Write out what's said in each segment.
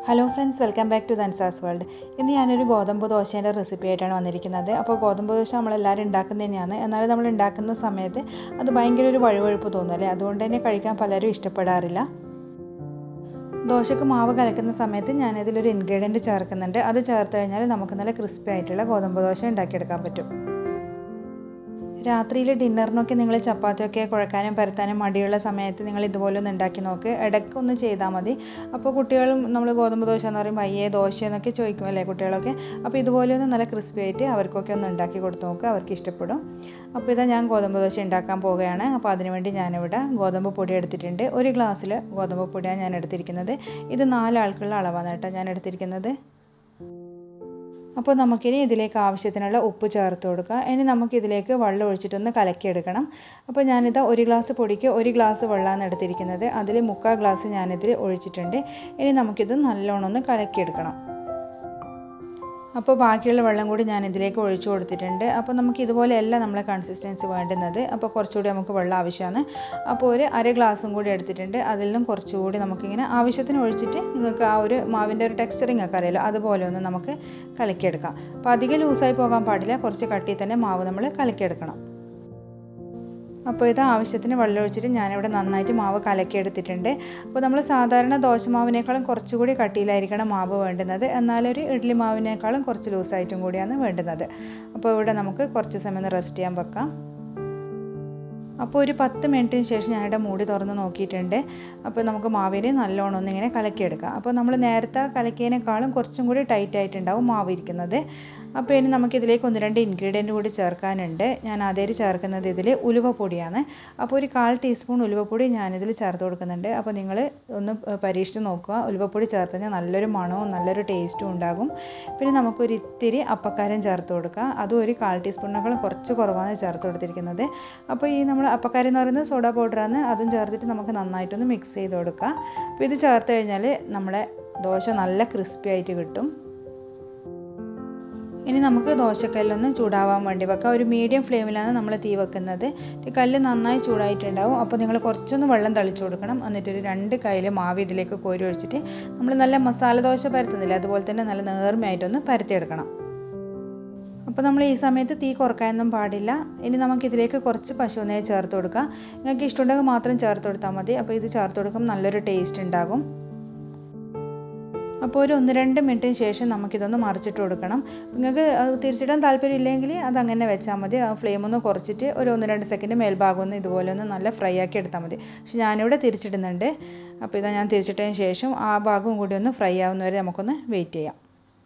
hello friends welcome back to ദൻസാസ് world ഇന്ന് ഞാനൊരു ഗോതമ്പ് ദോശേൻ്റെ റെസിപ്പി ആയിട്ടാണ് വന്നിരിക്കുന്നത് അപ്പോൾ ഗോതമ്പ് ദോശ നമ്മളെല്ലാവരും ഉണ്ടാക്കുന്നത് തന്നെയാണ് എന്നാലും നമ്മൾ ഉണ്ടാക്കുന്ന സമയത്ത് അത് ഭയങ്കര ഒരു വഴുവഴുപ്പ് തോന്നും അല്ലേ അതുകൊണ്ട് തന്നെ കഴിക്കാൻ പലരും ഇഷ്ടപ്പെടാറില്ല ദോശക്ക് മാവ് കലക്കുന്ന സമയത്ത് ഞാനിതിലൊരു ഇൻഗ്രീഡിയൻറ്റ് ചേർക്കുന്നുണ്ട് അത് ചേർത്ത് കഴിഞ്ഞാൽ നമുക്ക് നല്ല ക്രിസ്പി ആയിട്ടുള്ള ഗോതമ്പ് ദോശ ഉണ്ടാക്കിയെടുക്കാൻ പറ്റും രാത്രിയിൽ ഡിന്നറിനൊക്കെ നിങ്ങൾ ചപ്പാത്തിയൊക്കെ കുഴക്കാനും പരത്താനും മടിയുള്ള സമയത്ത് നിങ്ങൾ ഇതുപോലെ ഒന്ന് ഉണ്ടാക്കി നോക്ക് ഇടയ്ക്കൊന്ന് ചെയ്താൽ മതി അപ്പോൾ കുട്ടികളും നമ്മൾ ഗോതമ്പ് ദോശ എന്ന് പറയുമ്പോൾ അയ്യേ ദോശ എന്നൊക്കെ ചോദിക്കും അല്ലേ കുട്ടികളൊക്കെ അപ്പോൾ ഇതുപോലെ ഒന്ന് നല്ല ക്രിസ്പി ആയിട്ട് അവർക്കൊക്കെ ഒന്ന് ഉണ്ടാക്കി കൊടുത്ത് നോക്കുക അവർക്ക് ഇഷ്ടപ്പെടും അപ്പോൾ ഇതാ ഞാൻ ഗോതമ്പ് ദോശ ഉണ്ടാക്കാൻ പോവുകയാണ് അപ്പോൾ അതിനുവേണ്ടി ഞാനിവിടെ ഗോതമ്പ് പൊടി എടുത്തിട്ടുണ്ട് ഒരു ഗ്ലാസ്സിൽ ഗോതമ്പ് പൊടിയാണ് ഞാൻ എടുത്തിരിക്കുന്നത് ഇത് നാലാൾക്കുള്ള അളവാണ് കേട്ടോ ഞാൻ എടുത്തിരിക്കുന്നത് അപ്പോൾ നമുക്കിനി ഇതിലേക്ക് ആവശ്യത്തിനുള്ള ഉപ്പ് ചേർത്ത് കൊടുക്കുക ഇനി നമുക്കിതിലേക്ക് വെള്ളം ഒഴിച്ചിട്ടൊന്ന് കലക്കിയെടുക്കണം അപ്പോൾ ഞാനിത് ഒരു ഗ്ലാസ് പൊടിക്ക് ഒരു ഗ്ലാസ് വെള്ളമാണ് എടുത്തിരിക്കുന്നത് അതിൽ മുക്കാൽ ഗ്ലാസ് ഞാനിതിൽ ഒഴിച്ചിട്ടുണ്ട് ഇനി നമുക്കിത് നല്ലോണം ഒന്ന് കലക്കിയെടുക്കണം അപ്പോൾ ബാക്കിയുള്ള വെള്ളം കൂടി ഞാൻ ഇതിലേക്ക് ഒഴിച്ചു കൊടുത്തിട്ടുണ്ട് അപ്പോൾ നമുക്ക് ഇതുപോലെയല്ല നമ്മളെ കൺസിസ്റ്റൻസി വേണ്ടുന്നത് അപ്പോൾ കുറച്ചുകൂടി നമുക്ക് വെള്ളം ആവശ്യമാണ് അപ്പോൾ ഒരു അര ഗ്ലാസും കൂടി എടുത്തിട്ടുണ്ട് അതിൽ നിന്നും കുറച്ചുകൂടി നമുക്കിങ്ങനെ ആവശ്യത്തിന് ഒഴിച്ചിട്ട് നിങ്ങൾക്ക് ആ ഒരു മാവിൻ്റെ ഒരു ടെക്സ്ചറിങ് ഒക്കെ അറിയാലോ അതുപോലെ ഒന്ന് നമുക്ക് കലക്കിയെടുക്കാം അപ്പോൾ അധികം ലൂസായി പോകാൻ പാടില്ല കുറച്ച് കട്ടി തന്നെ മാവ് നമ്മൾ കലക്കിയെടുക്കണം അപ്പോൾ ഇത് ആവശ്യത്തിന് വെള്ളം ഒഴിച്ചിട്ട് ഞാനിവിടെ നന്നായിട്ട് മാവ് കലക്കിയെടുത്തിട്ടുണ്ട് അപ്പോൾ നമ്മൾ സാധാരണ ദോശമാവിനേക്കാളും കുറച്ചുകൂടി കട്ടിയിലായിരിക്കണം മാവ് വേണ്ടുന്നത് എന്നാലൊരു ഇഡ്ഡലി മാവിനേക്കാളും കുറച്ച് ലൂസായിട്ടും കൂടിയാണ് വേണ്ടുന്നത് അപ്പോൾ ഇവിടെ നമുക്ക് കുറച്ച് സമയം ഒന്ന് റെസ്റ്റ് ചെയ്യാൻ വെക്കാം അപ്പോൾ ഒരു പത്ത് മിനിറ്റിന് ശേഷം ഞാനിവിടെ മൂടി തുറന്ന് നോക്കിയിട്ടുണ്ട് അപ്പോൾ നമുക്ക് മാവിന് നല്ലോണം ഒന്നിങ്ങനെ കലക്കിയെടുക്കാം അപ്പോൾ നമ്മൾ നേരത്തെ കലക്കിയതിനേക്കാളും കുറച്ചും കൂടി ടൈറ്റ് ആയിട്ടുണ്ടാവും മാവ് ഇരിക്കുന്നത് അപ്പോൾ ഇനി നമുക്കിതിലേക്ക് ഒന്ന് രണ്ട് ഇൻഗ്രീഡിയൻറ്റ് കൂടി ചേർക്കാനുണ്ട് ഞാൻ ആദ്യമായിട്ട് ചേർക്കുന്നത് ഇതിൽ ഉലുവപ്പൊടിയാണ് അപ്പോൾ ഒരു കാൽ ടീസ്പൂൺ ഉലുവപ്പൊടി ഞാനിതിൽ ചേർത്ത് കൊടുക്കുന്നുണ്ട് അപ്പോൾ നിങ്ങൾ ഒന്ന് പരീക്ഷിച്ച് നോക്കുക ഉലുവപ്പൊടി ചേർത്ത് കഴിഞ്ഞാൽ നല്ലൊരു മണവും നല്ലൊരു ടേസ്റ്റും ഉണ്ടാകും പിന്നെ നമുക്കൊരു ഇത്തിരി അപ്പക്കാരം ചേർത്ത് കൊടുക്കുക അതും ഒരു കാൽ ടീസ്പൂണിനേക്കാളും കുറച്ച് കുറവാണ് ചേർത്ത് കൊടുത്തിരിക്കുന്നത് അപ്പോൾ ഈ നമ്മൾ അപ്പക്കാരം എന്ന് പറയുന്നത് സോഡ പൗഡറാണ് അതും ചേർത്തിട്ട് നമുക്ക് നന്നായിട്ടൊന്ന് മിക്സ് ചെയ്ത് കൊടുക്കുക അപ്പോൾ ഇത് ചേർത്ത് കഴിഞ്ഞാൽ നമ്മളെ ദോശ നല്ല ക്രിസ്പി ആയിട്ട് കിട്ടും ഇനി നമുക്ക് ദോശക്കല്ലൊന്ന് ചൂടാവാൻ വേണ്ടി വെക്കാം ഒരു മീഡിയം ഫ്ലെയിമിലാണ് നമ്മൾ തീ വെക്കുന്നത് ഈ കല്ല് നന്നായി ചൂടായിട്ടുണ്ടാവും അപ്പോൾ നിങ്ങൾ കുറച്ചൊന്ന് വെള്ളം തളിച്ചു കൊടുക്കണം എന്നിട്ടൊരു രണ്ട് കയ്യിൽ മാവ് ഇതിലേക്ക് കോരി ഒഴിച്ചിട്ട് നമ്മൾ നല്ല മസാല ദോശ പരത്തുന്നില്ല അതുപോലെ തന്നെ നല്ല നേർമയായിട്ടൊന്ന് പരത്തിയെടുക്കണം അപ്പോൾ നമ്മൾ ഈ സമയത്ത് തീ കുറക്കാനൊന്നും പാടില്ല ഇനി നമുക്കിതിലേക്ക് കുറച്ച് പശുനെയ്യ് ചേർത്ത് കൊടുക്കാം നിങ്ങൾക്ക് ഇഷ്ടമുണ്ടെങ്കിൽ മാത്രം ചേർത്ത് കൊടുത്താൽ മതി അപ്പോൾ ഇത് ചേർത്ത് കൊടുക്കുമ്പോൾ നല്ലൊരു ടേസ്റ്റ് ഉണ്ടാകും അപ്പോൾ ഒരു ഒന്ന് രണ്ട് മിനിറ്റിന് ശേഷം നമുക്കിതൊന്ന് മറിച്ചിട്ട് കൊടുക്കണം നിങ്ങൾക്ക് അത് തിരിച്ചിടാൻ താല്പര്യമില്ലെങ്കിൽ അതങ്ങനെ വെച്ചാൽ മതി ആ ഫ്ലെയിം ഒന്ന് കുറച്ചിട്ട് ഒരു ഒന്ന് രണ്ട് സെക്കൻഡ് മേൽഭാഗം ഒന്ന് ഇതുപോലെ ഒന്ന് നല്ല ഫ്രൈ ആക്കി എടുത്താൽ മതി പക്ഷെ ഞാനിവിടെ തിരിച്ചിടുന്നുണ്ട് അപ്പോൾ ഇതാ ഞാൻ തിരിച്ചിട്ടതിന് ശേഷം ആ ഭാഗവും കൂടി ഒന്ന് ഫ്രൈ ആവുന്നവരെ നമുക്കൊന്ന് വെയിറ്റ് ചെയ്യാം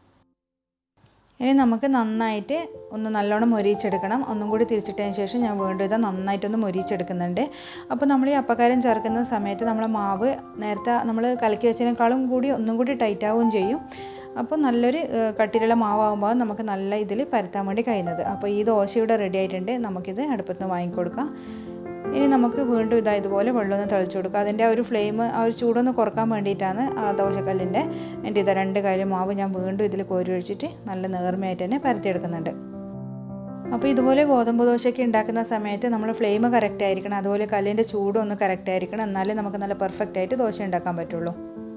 ഇനി നമുക്ക് നന്നായിട്ട് ഒന്ന് നല്ലോണം മൊരിയിച്ചെടുക്കണം ഒന്നും കൂടി തിരിച്ചിട്ടതിന് ശേഷം ഞാൻ വീണ്ടും ഇത് നന്നായിട്ടൊന്ന് മൊരിയിച്ചെടുക്കുന്നുണ്ട് അപ്പോൾ നമ്മൾ ഈ അപ്പക്കാരം ചേർക്കുന്ന സമയത്ത് നമ്മളെ മാവ് നേരത്തെ നമ്മൾ കലക്കി വെച്ചതിനേക്കാളും കൂടി ഒന്നും കൂടി ടൈറ്റ് ആവുകയും ചെയ്യും അപ്പോൾ നല്ലൊരു കട്ടിലുള്ള മാവാകുമ്പോൾ നമുക്ക് നല്ല ഇതിൽ പരത്താൻ വേണ്ടി കഴിയുന്നത് അപ്പോൾ ഈ ദോശ ഇവിടെ റെഡി ആയിട്ടുണ്ട് നമുക്കിത് അടുപ്പത്ത് നിന്ന് വാങ്ങിക്കൊടുക്കാം ഇനി നമുക്ക് വീണ്ടും ഇതാ ഇതുപോലെ വെള്ളമൊന്ന് തളിച്ചു കൊടുക്കുക അതിൻ്റെ ആ ഒരു ഫ്ലെയിം ആ ഒരു ചൂടൊന്ന് കുറക്കാൻ വേണ്ടിയിട്ടാണ് ആ ദോശക്കല്ലിൻ്റെ എൻ്റെ ഇതാ രണ്ട് കാര്യം മാവ് ഞാൻ വീണ്ടും ഇതിൽ കോരി ഒഴിച്ചിട്ട് നല്ല നേർമയായിട്ട് തന്നെ പരത്തിയെടുക്കുന്നുണ്ട് അപ്പോൾ ഇതുപോലെ ഗോതമ്പ് ദോശയൊക്കെ ഉണ്ടാക്കുന്ന സമയത്ത് നമ്മൾ ഫ്ലെയിം കറക്റ്റ് ആയിരിക്കണം അതുപോലെ കല്ലിൻ്റെ ചൂടും ഒന്ന് കറക്റ്റ് ആയിരിക്കണം എന്നാലേ നമുക്ക് നല്ല പെർഫെക്റ്റ് ആയിട്ട് ദോശ ഉണ്ടാക്കാൻ പറ്റുള്ളൂ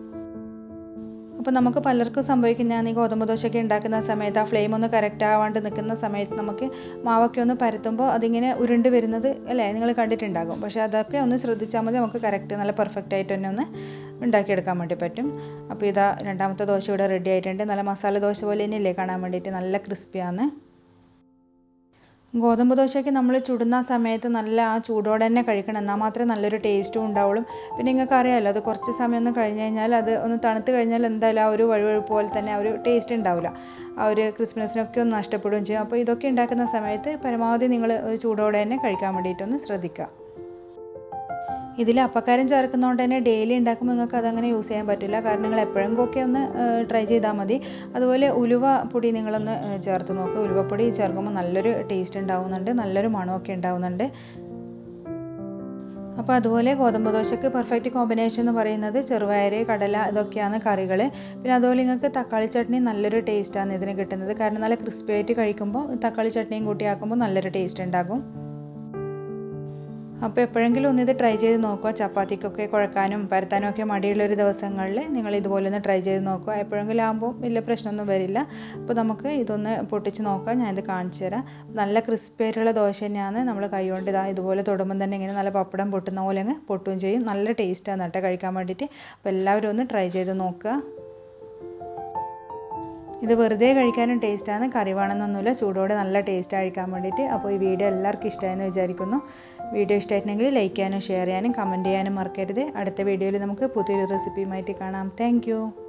അപ്പോൾ നമുക്ക് പലർക്കും സംഭവിക്കുന്നതാണ് ഈ ഗോതമ്പ് ദോശയൊക്കെ ഉണ്ടാക്കുന്ന സമയത്ത് ആ ഫ്ലെയിം ഒന്ന് കറക്റ്റ് ആവാണ്ട് നിൽക്കുന്ന സമയത്ത് നമുക്ക് മാവൊക്കെ ഒന്ന് പരത്തുമ്പോൾ അതിങ്ങനെ ഉരുണ്ട് വരുന്നത് അല്ലേ നിങ്ങൾ കണ്ടിട്ടുണ്ടാകും പക്ഷേ അതൊക്കെ ഒന്ന് ശ്രദ്ധിച്ചാൽ മതി നമുക്ക് കറക്റ്റ് നല്ല പെർഫെക്റ്റ് ആയിട്ട് തന്നെ ഒന്ന് ഉണ്ടാക്കിയെടുക്കാൻ വേണ്ടി പറ്റും അപ്പോൾ ഇതാ രണ്ടാമത്തെ ദോശ ഇവിടെ റെഡി ആയിട്ടുണ്ട് നല്ല മസാല ദോശ പോലെ തന്നെയല്ലേ കാണാൻ വേണ്ടിയിട്ട് നല്ല ക്രിസ്പിയാണ് ഗോതമ്പ് ദോശയ്ക്ക് നമ്മൾ ചുടുന്ന സമയത്ത് നല്ല ആ ചൂടോടെ തന്നെ കഴിക്കണം എന്നാൽ മാത്രമേ നല്ലൊരു ടേസ്റ്റും ഉണ്ടാവുള്ളൂ പിന്നെ നിങ്ങൾക്ക് അറിയാമല്ലോ അത് കുറച്ച് സമയം ഒന്ന് കഴിഞ്ഞ് കഴിഞ്ഞാൽ അത് ഒന്ന് തണുത്ത് കഴിഞ്ഞാൽ എന്തായാലും ആ ഒരു വഴുവഴുപ്പ് പോലെ തന്നെ ആ ഒരു ടേസ്റ്റ് ഉണ്ടാവില്ല ആ ഒരു ക്രിസ്മസിനൊക്കെ ഒന്ന് നഷ്ടപ്പെടുകയും ചെയ്യും അപ്പോൾ ഇതൊക്കെ ഉണ്ടാക്കുന്ന സമയത്ത് പരമാവധി നിങ്ങൾ ചൂടോടെ തന്നെ കഴിക്കാൻ വേണ്ടിയിട്ടൊന്ന് ശ്രദ്ധിക്കുക ഇതിൽ അപ്പക്കാരം ചേർക്കുന്നതുകൊണ്ട് തന്നെ ഡെയിലി ഉണ്ടാക്കുമ്പോൾ നിങ്ങൾക്ക് അതങ്ങനെ യൂസ് ചെയ്യാൻ പറ്റില്ല കാരണം നിങ്ങൾ എപ്പോഴെങ്കിലൊക്കെ ഒന്ന് ട്രൈ ചെയ്താൽ മതി അതുപോലെ ഉലുവ പൊടി നിങ്ങളൊന്ന് ചേർത്ത് നോക്കുക ഉലുവപ്പൊടി ചേർക്കുമ്പോൾ നല്ലൊരു ടേസ്റ്റ് ഉണ്ടാവുന്നുണ്ട് നല്ലൊരു മണമൊക്കെ ഉണ്ടാവുന്നുണ്ട് അപ്പോൾ അതുപോലെ ഗോതമ്പ് ദോശയ്ക്ക് പെർഫെക്റ്റ് കോമ്പിനേഷൻ എന്ന് പറയുന്നത് ചെറുപയർ കടല ഇതൊക്കെയാണ് കറികൾ പിന്നെ അതുപോലെ നിങ്ങൾക്ക് തക്കാളി ചട്നി നല്ലൊരു ടേസ്റ്റാണ് ഇതിന് കിട്ടുന്നത് കാരണം നല്ല ക്രിസ്പി ആയിട്ട് കഴിക്കുമ്പോൾ തക്കാളി ചട്നിയും കൂട്ടി ആക്കുമ്പോൾ നല്ലൊരു ടേസ്റ്റ് ഉണ്ടാകും അപ്പോൾ എപ്പോഴെങ്കിലും ഒന്ന് ഇത് ട്രൈ ചെയ്ത് നോക്കുക ചപ്പാത്തിക്കൊക്കെ കുഴക്കാനും പരത്താനും ഒക്കെ മടിയുള്ളൊരു ദിവസങ്ങളിൽ നിങ്ങൾ ഇതുപോലെ ഒന്ന് ട്രൈ ചെയ്ത് നോക്കുക എപ്പോഴെങ്കിലും ആകുമ്പോൾ വലിയ പ്രശ്നമൊന്നും വരില്ല അപ്പോൾ നമുക്ക് ഇതൊന്ന് പൊട്ടിച്ച് നോക്കാം ഞാനിത് കാണിച്ചു തരാം നല്ല ക്രിസ്പി ആയിട്ടുള്ള ദോശ തന്നെയാണ് നമ്മൾ കൈകൊണ്ട് ഇതാ ഇതുപോലെ തൊടുമ്പം തന്നെ ഇങ്ങനെ നല്ല പപ്പടം പൊട്ടുന്ന പോലെ അങ്ങ് പൊട്ടുകയും ചെയ്യും നല്ല ടേസ്റ്റാണ് കേട്ടോ കഴിക്കാൻ വേണ്ടിയിട്ട് അപ്പോൾ എല്ലാവരും ഒന്ന് ട്രൈ ചെയ്ത് നോക്കുക ഇത് വെറുതെ കഴിക്കാനും ടേസ്റ്റാണ് കറി വേണമെന്നൊന്നുമില്ല ചൂടോടെ നല്ല ടേസ്റ്റ് കഴിക്കാൻ വേണ്ടിയിട്ട് അപ്പോൾ ഈ വീഡിയോ എല്ലാവർക്കും ഇഷ്ടമായെന്ന് വിചാരിക്കുന്നു വീഡിയോ ഇഷ്ടമായിട്ടുണ്ടെങ്കിൽ ലൈക്ക് ചെയ്യാനും ഷെയർ ചെയ്യാനും കമൻറ്റ് ചെയ്യാനും മറക്കരുത് അടുത്ത വീഡിയോയിൽ നമുക്ക് പുതിയൊരു റെസിപ്പിയുമായിട്ട് കാണാം താങ്ക്